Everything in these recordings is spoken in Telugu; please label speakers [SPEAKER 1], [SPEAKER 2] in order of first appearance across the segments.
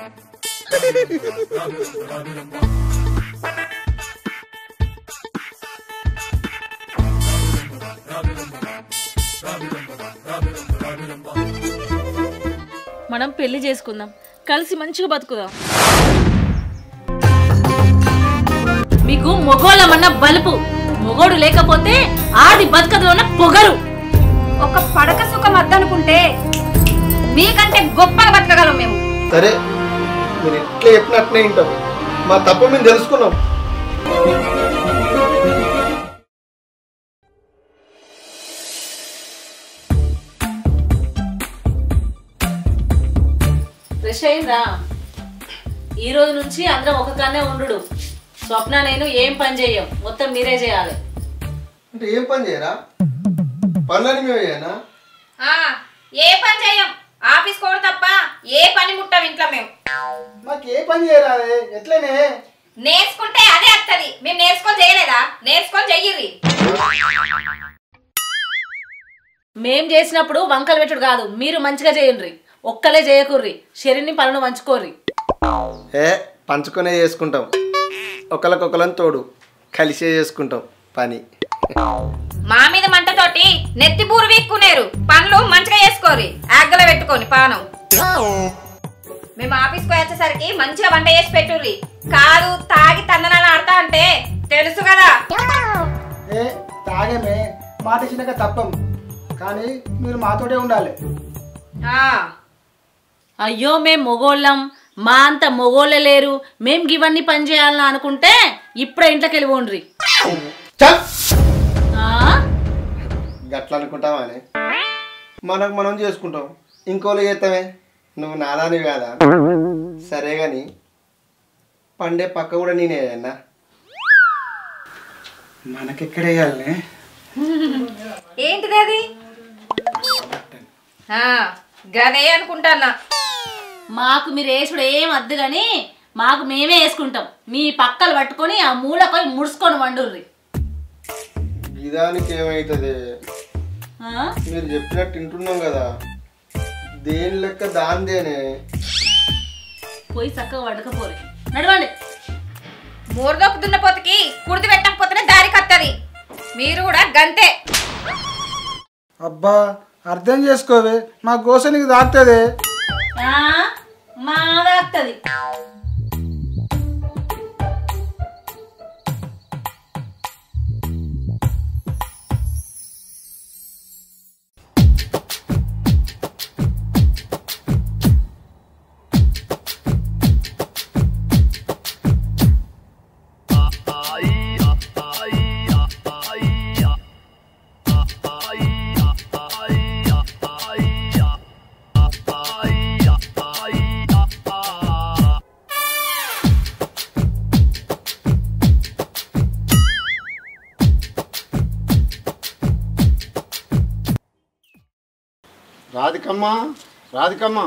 [SPEAKER 1] మనం పెళ్లి చేసుకుందాం కలిసి మంచిగా బతుకుదాం మీకు మొగోళ్ళమన్న బలుపు మొగోడు లేకపోతే ఆది బతకదు అన్న పొగరు
[SPEAKER 2] ఒక పడక సుఖం వద్దనుకుంటే మీకంటే గొప్పగా బతకగలం మేము
[SPEAKER 3] సరే మీరు ఎట్లా చెప్పినట్లే వింటాం మా తప్పు మేము తెలుసుకున్నాం
[SPEAKER 1] ఫ్రెష్ అయిందా ఈ రోజు నుంచి అందరం ఒక కన్నే ఉండు స్వప్న నేను ఏం పని చెయ్యం మొత్తం మీరే చేయాలి
[SPEAKER 3] అంటే ఏం పని చేయరా పనులని మేము చేయనా
[SPEAKER 2] ఆ, ఏ పని చేయం ఆఫీస్ కోడు తప్ప ఏ పని ముట్టాం ఇంట్లో మేము
[SPEAKER 3] మాకు ఏ పని చేయరాదే ఎట్లనే
[SPEAKER 2] నేర్చుకుంటే అదే వస్తుంది మేము నేర్చుకొని చేయలేదా నేర్చుకొని చెయ్యిర్రి
[SPEAKER 1] మేం చేసినప్పుడు వంకలు పెట్టుడు కాదు మీరు మంచిగా చేయండి ఒక్కలే చేయకుర్రి శరీర్ని పనులు మంచుకోర్రి
[SPEAKER 3] ఏ పంచుకొనే చేసుకుంటాం ఒకరికొకరం తోడు కలిసే చేసుకుంటాం పని
[SPEAKER 2] మా మీద మంటతోటి నెత్తి బూరు వీక్కునేరు పనులు మంచిగా చేసుకోరి ఆగ్గలో పెట్టుకొని పానం మేము ఆఫీస్కి వచ్చేసరికి మంచిగా వంట చేసి పెట్టుర్రి కాదు తాగి తందనాలు ఆడతా అంటే తెలుసు కదా
[SPEAKER 4] ఏ తాగేమే మాట ఇచ్చినాక తప్పం కానీ మీరు మాతోటే ఉండాలి
[SPEAKER 2] ఆ
[SPEAKER 1] అయ్యో మేం మొగోళ్ళం మా అంత మొగోళ్ళే లేరు మేం గివన్నీ పని చేయాలని అనుకుంటే ఇప్పుడే ఇంట్లోకి వెళ్ళి పోండ్రి
[SPEAKER 3] చల్
[SPEAKER 1] ఆ?
[SPEAKER 3] గట్ల అనుకుంటావా అని మనకు మనం చేసుకుంటాం ఇంకోళ్ళు చేస్తామే నువ్వు నాదానివి కాదా సరే గాని పండే పక్క కూడా నేనే అన్నా
[SPEAKER 4] మనకెక్కడ వేయాలి
[SPEAKER 2] ఏంటిది అది ఆ, గదే అనుకుంటానా
[SPEAKER 1] మాకు మీరు వేసుడు ఏం వద్దు కానీ మాకు మేమే వేసుకుంటాం మీ పక్కలు పట్టుకొని ఆ మూలకొని ముడుచుకొని వండుర్రి
[SPEAKER 3] ఇదానికి ఏమవుతుంది
[SPEAKER 1] ఆ?
[SPEAKER 3] మీరు చెప్పినట్టు వింటున్నాం కదా దేని లెక్క దాందేనే
[SPEAKER 1] పోయి చక్కగా వండకపోరే నడవండి
[SPEAKER 2] మూరదొప్పు దున్నపోతుకి కుడిది పెట్టకపోతేనే దారి కత్తది మీరు కూడా గంతే
[SPEAKER 4] అబ్బా అర్థం చేసుకోవే మా గోస నీకు దాక్తుంది
[SPEAKER 1] ఆ? మాదాక్తది
[SPEAKER 3] రాధికమ్మ రాధికమ్మ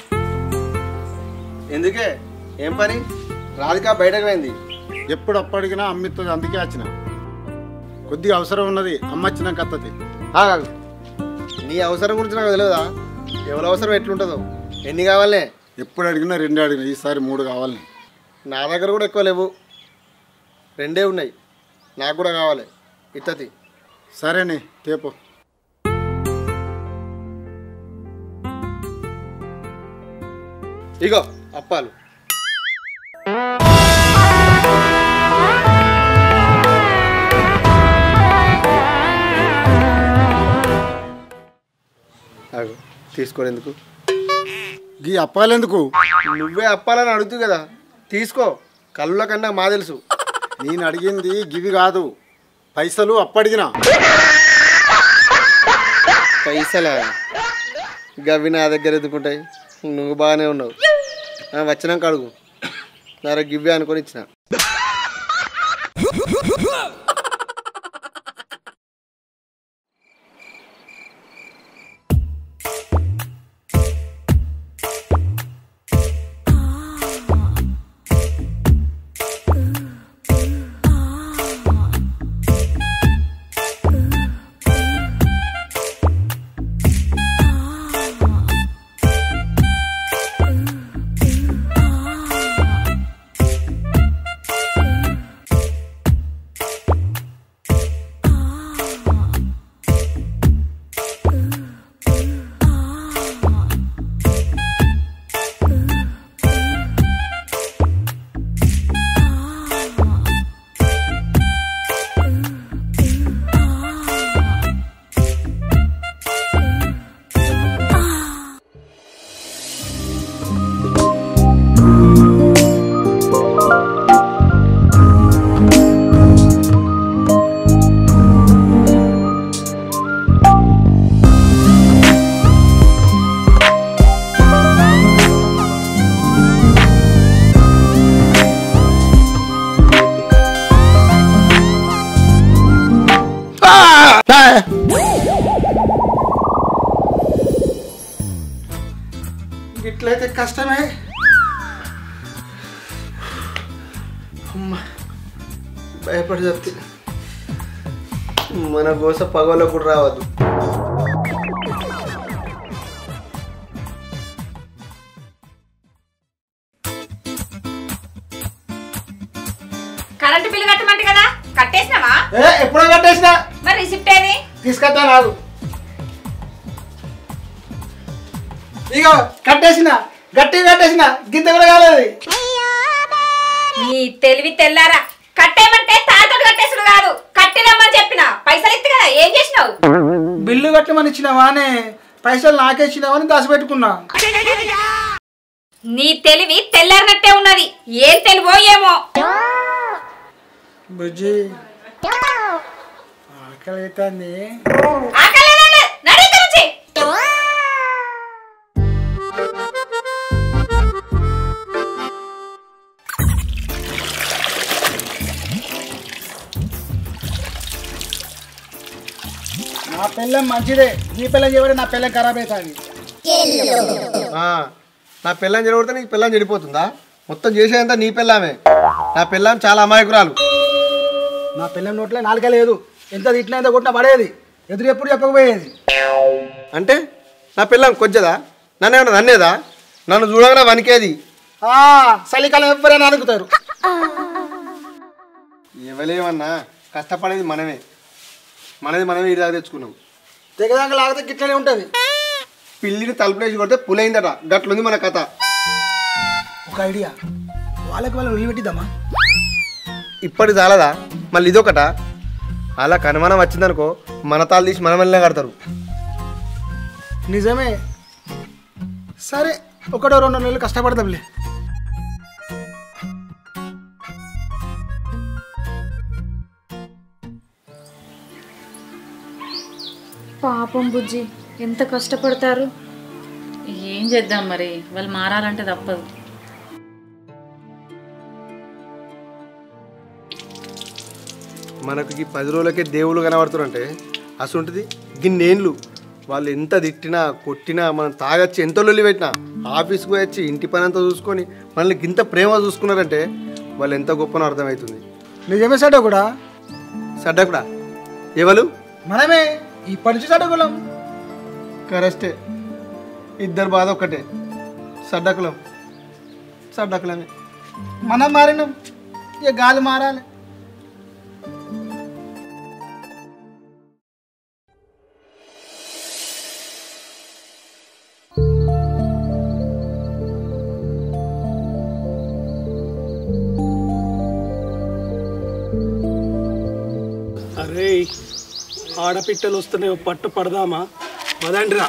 [SPEAKER 3] ఎందుకే ఏం పని రాధిక బయటకు పోయింది
[SPEAKER 5] ఎప్పుడు అప్పడిగినా అమ్మిస్తుంది అందుకే వచ్చిన కొద్దిగా అవసరం ఉన్నది అమ్మ వచ్చినాక అత్తది
[SPEAKER 3] ఆగు. నీ అవసరం గురించి నాకు తెలియదా ఎవరి అవసరం ఎట్లుంటుందో ఎన్ని కావాలనే
[SPEAKER 5] ఎప్పుడు అడిగినా రెండు అడిగినా ఈసారి మూడు కావాలని
[SPEAKER 3] నా దగ్గర కూడా ఎక్కువ లేవు రెండే ఉన్నాయి నాకు కూడా కావాలి ఇత్తతి
[SPEAKER 5] సరేనే తేపో
[SPEAKER 3] ఇగో అప్పాలు ఆగు. తీసుకోరు ఎందుకు
[SPEAKER 5] గీ అప్పాలెందుకు
[SPEAKER 3] నువ్వే అప్పాలని అడుగుతూ కదా తీసుకో కళ్ళ కన్నా మా తెలుసు
[SPEAKER 5] నేను అడిగింది గివి కాదు పైసలు అప్పడిగినా
[SPEAKER 3] పైసలా గవి నా దగ్గర ఎదుకుంటాయి నువ్వు బాగానే ఉన్నావు ఆ, వచ్చినాక అడుగు నా గివ్వే అనుకొని ఇచ్చిన
[SPEAKER 4] ఇట్లయితే కష్టమే
[SPEAKER 3] అమ్మ భయపడి చెప్తే మన గోస పగలో కూడా రావద్దు
[SPEAKER 2] కరెంటు బిల్లు కట్టమంట కదా కట్టేసినావా
[SPEAKER 4] ఏ ఎప్పుడో కట్టేసిన
[SPEAKER 2] మరి రిసిప్ట్ ఏది
[SPEAKER 4] తీసుకొస్తా నాకు ఇగో కట్టేసిన గట్టిగా కట్టేసిన గింత కూడా కాలేదు
[SPEAKER 2] నీ తెలివి తెల్లారా కట్టేయమంటే తాతోడు కట్టేసుడు కాదు కట్టినమ్మని చెప్పిన పైసలు ఇస్తే కదా ఏం చేసినావు
[SPEAKER 4] బిల్లు కట్టమని ఇచ్చినావానే పైసలు నాకే ఇచ్చినావని దాచిపెట్టుకున్నా
[SPEAKER 2] నీ తెలివి తెల్లారినట్టే ఉన్నది ఏం తెలివో ఏమో
[SPEAKER 4] బుజ్జి ఆకలి అవుతుంది
[SPEAKER 2] ఆకలి లేదు. నడు ఇక్కడి నుంచి.
[SPEAKER 4] నా పిల్లం మంచిదే నీ పిల్లం చేయబడి నా పిల్లం ఖరాబ్ అవుతుంది
[SPEAKER 3] ఆ, నా పిల్లని చెడగొడితే నీకు పిల్లని చెడిపోతుందా మొత్తం చేసేదంతా నీ పిల్లమే నా పిల్లం చాలా అమాయకురాలు
[SPEAKER 4] నా పిల్లం నోట్లో నాలుక లేదు ఎంత తిట్టినా ఎంత కొట్టినా పడేది ఎదురు ఎప్పుడు చెప్పకపోయేది
[SPEAKER 3] అంటే నా పిల్లం కొంచెదా నన్ను ఏమన్నా నన్నేదా నన్ను చూడగానే వనికేది
[SPEAKER 4] ఆ, చలికాలం ఎవరైనా అనుకుతారు
[SPEAKER 3] ఎవలేమన్నా కష్టపడేది మనమే మనది మనమే ఇటు దాకా తెచ్చుకున్నాం
[SPEAKER 4] తెగదాక లాగితే గిట్లనే ఉంటుంది
[SPEAKER 3] పిల్లిని తలుపులేసి కొడితే పులైందట గట్లుంది మన కథ
[SPEAKER 4] ఒక ఐడియా వాళ్ళకి వాళ్ళు ఉల్లి పెట్టిద్దామా
[SPEAKER 3] ఇప్పటి చాలదా మళ్ళీ ఇదొకట అలా కనుమానం వచ్చిందనుకో మన తాళ్ళు తీసి మన వెళ్ళే కడతారు
[SPEAKER 4] నిజమే సరే ఒకటో రెండు నెలలు కష్టపడదాంలే
[SPEAKER 1] పాపం బుజ్జి ఎంత కష్టపడతారు ఏం చేద్దాం మరి వాళ్ళు మారాలంటే తప్పదు
[SPEAKER 3] మనకి ఈ పది రోజులకే దేవుళ్ళు కనబడుతున్నారంటే అసలుంటుంది గిన్నేళ్ళు వాళ్ళు ఎంత తిట్టినా కొట్టినా మనం తాగొచ్చి ఎంత లొల్లి పెట్టినా ఆఫీస్కి పోయి వచ్చి ఇంటి పని అంతా చూసుకొని మనల్ని ఇంత ప్రేమ చూసుకున్నారంటే వాళ్ళు ఎంత గొప్పనో అర్థమవుతుంది
[SPEAKER 4] నిజమే సట కూడా
[SPEAKER 3] సడ్డకుడా ఎవరు
[SPEAKER 4] మనమే ఇప్పటి నుంచి సడకులం
[SPEAKER 3] కరెస్టే ఇద్దరు బాధ ఒక్కటే సడ్డకులం సడ్డకులమే
[SPEAKER 4] మనం మారినాం ఇక గాలి మారాలి
[SPEAKER 6] అరే ఆడపిట్టలు వస్తూనే పట్టు పడదామా పదండిరా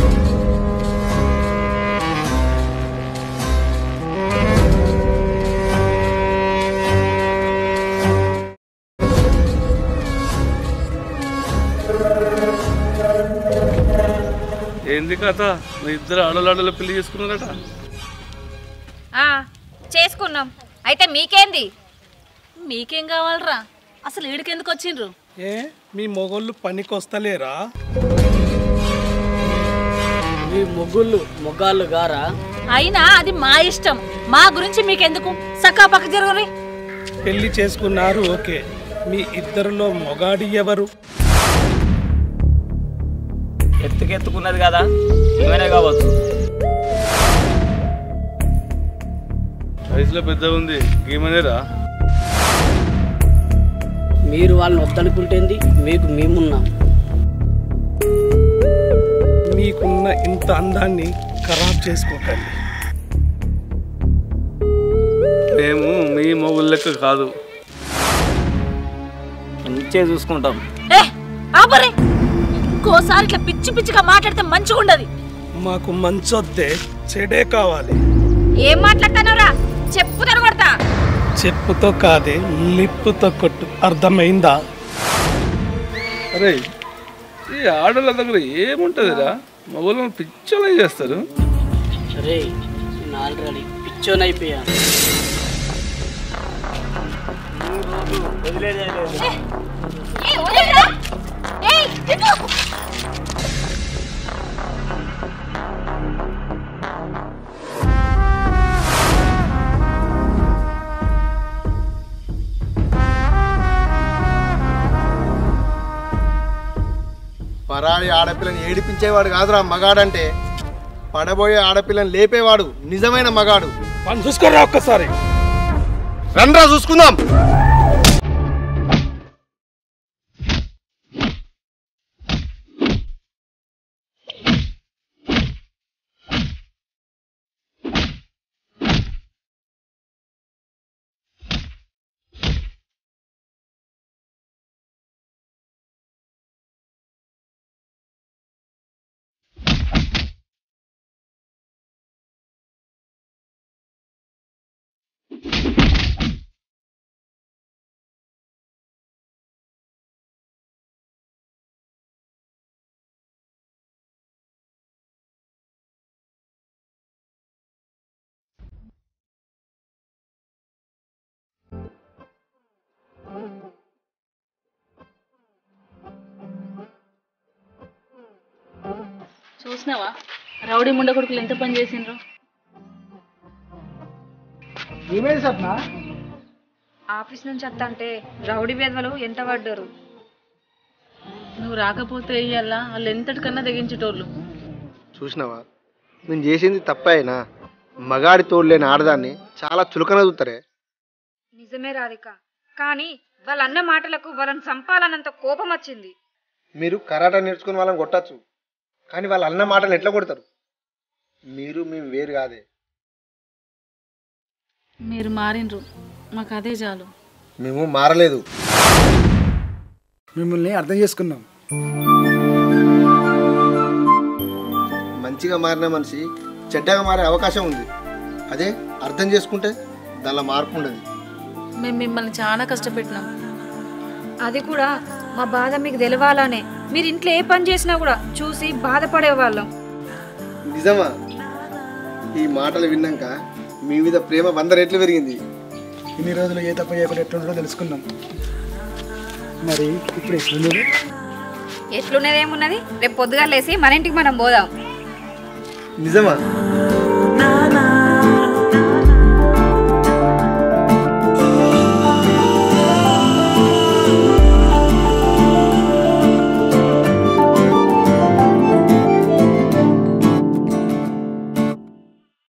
[SPEAKER 7] ఏంది కథ మీ ఇద్దరు ఆడలాడలో పెళ్లి చేసుకున్నారట
[SPEAKER 2] ఆ చేసుకున్నాం అయితే మీకేంది
[SPEAKER 1] మీకేం కావాలరా అసలు ఈడికెందుకు వచ్చిండ్రు
[SPEAKER 6] ఏ మీ మొగోళ్ళు పనికి వస్తలేరా
[SPEAKER 8] మీ మొగ్గుళ్ళు మొగ్గాళ్ళు గారా
[SPEAKER 1] అయినా అది మా ఇష్టం మా గురించి మీకెందుకు సక్కా పక్క జరుగురి
[SPEAKER 6] పెళ్లి చేసుకున్నారు ఓకే మీ ఇద్దరిలో మొగాడి ఎవరు
[SPEAKER 8] ఎత్తుకెత్తుకున్నది కదా ఏమైనా కావచ్చు
[SPEAKER 7] వయసులో పెద్ద ఉంది ఏమనేరా
[SPEAKER 8] మీరు వాళ్ళని వద్దనుకుంటేంది మీకు మేమున్నాం
[SPEAKER 6] మీకున్న ఇంత అందాన్ని ఖరాబ్ చేసుకోకండి
[SPEAKER 7] మేము మీ మొగుళ్ళ లెక్క కాదు
[SPEAKER 8] మంచిగా చూసుకుంటాం
[SPEAKER 1] ఏ ఆపరే ఇంకోసారి ఇట్లా పిచ్చి పిచ్చిగా మాట్లాడితే మంచిగా ఉండదు
[SPEAKER 6] మాకు మంచొద్దే చెడే కావాలి
[SPEAKER 2] ఏం మాట్లాడతానరా చెప్పుతాను కొడతా
[SPEAKER 6] చెప్పుతో కాదే లిప్పుతో కొట్టు అర్థమైందా
[SPEAKER 7] అరే ఈ ఆడోళ్ళ దగ్గర ఏముంటుందిరా మొగుళ్ళని పిచ్చోళ్ళని చేస్తారు
[SPEAKER 8] రే నేను ఆల్రెడీ పిచ్చోనైపోయాను ఈ రోజు వదిలేదే లేదు
[SPEAKER 2] ఏ, వదిలేరా?
[SPEAKER 3] పరాడి ఆడపిల్లని ఏడిపించేవాడు కాదురా మగాడంటే పడబోయే ఆడపిల్లని లేపేవాడు నిజమైన మగాడు
[SPEAKER 6] పని చూసుకోరా ఒక్కసారి
[SPEAKER 3] రండ్రా చూసుకుందాం
[SPEAKER 1] చూసినావా రౌడీ ముండ కొడుకులు ఎంత పని చేసిండ్రు
[SPEAKER 4] ఏమైంది సప్న
[SPEAKER 2] ఆఫీస్ నుంచి వస్తంటే రౌడీ వేదవలు ఎంత పడ్డారు
[SPEAKER 1] నువ్వు రాకపోతే ఇయ్యాలా వాళ్ళు ఎంతటికన్నా తెగించేటోళ్ళు
[SPEAKER 3] చూసినావా నేను చేసింది తప్పైనా మగాడి తోడులేని ఆడదాన్ని చాలా చులకన చూస్తారే
[SPEAKER 2] నిజమే రాధిక కానీ వాళ్ళ అన్న మాటలకు వాళ్ళని చంపాలన్నంత కోపం వచ్చింది
[SPEAKER 3] మీరు కరాటా నేర్చుకుని వాళ్ళని కొట్టచ్చు కానీ వాళ్ళ అన్న మాటలు ఎట్లా కొడతారు మీరు మేము వేరు కాదే
[SPEAKER 1] మీరు మారిండ్రు మాకు అదే చాలు
[SPEAKER 3] మేము మారలేదు
[SPEAKER 4] మిమ్మల్ని అర్థం చేసుకున్నాం
[SPEAKER 3] మంచిగా మారిన మనిషి చెడ్డగా మారే అవకాశం ఉంది అదే అర్థం చేసుకుంటే దానిలో మార్పు ఉండదు
[SPEAKER 1] మేము మిమ్మల్ని చాలా కష్టపెట్టినాం
[SPEAKER 2] అది కూడా మా బాధ మీకు తెలవాలనే మీరు ఇంట్లో ఏ పని చేసినా కూడా చూసి బాధపడేవాళ్ళం
[SPEAKER 3] నిజమా ఈ మాటలు విన్నాక మీ మీద ప్రేమ వంద రెట్లు పెరిగింది
[SPEAKER 4] ఇన్ని రోజులు ఏ తప్ప చేయకుండా ఎట్లుండో తెలుసుకున్నాం మరి ఇప్పుడు ఎట్లుండదు
[SPEAKER 2] ఎట్లున్నదేమున్నది రేపు పొద్దుగా లేసి మన ఇంటికి మనం పోదాం
[SPEAKER 3] నిజమా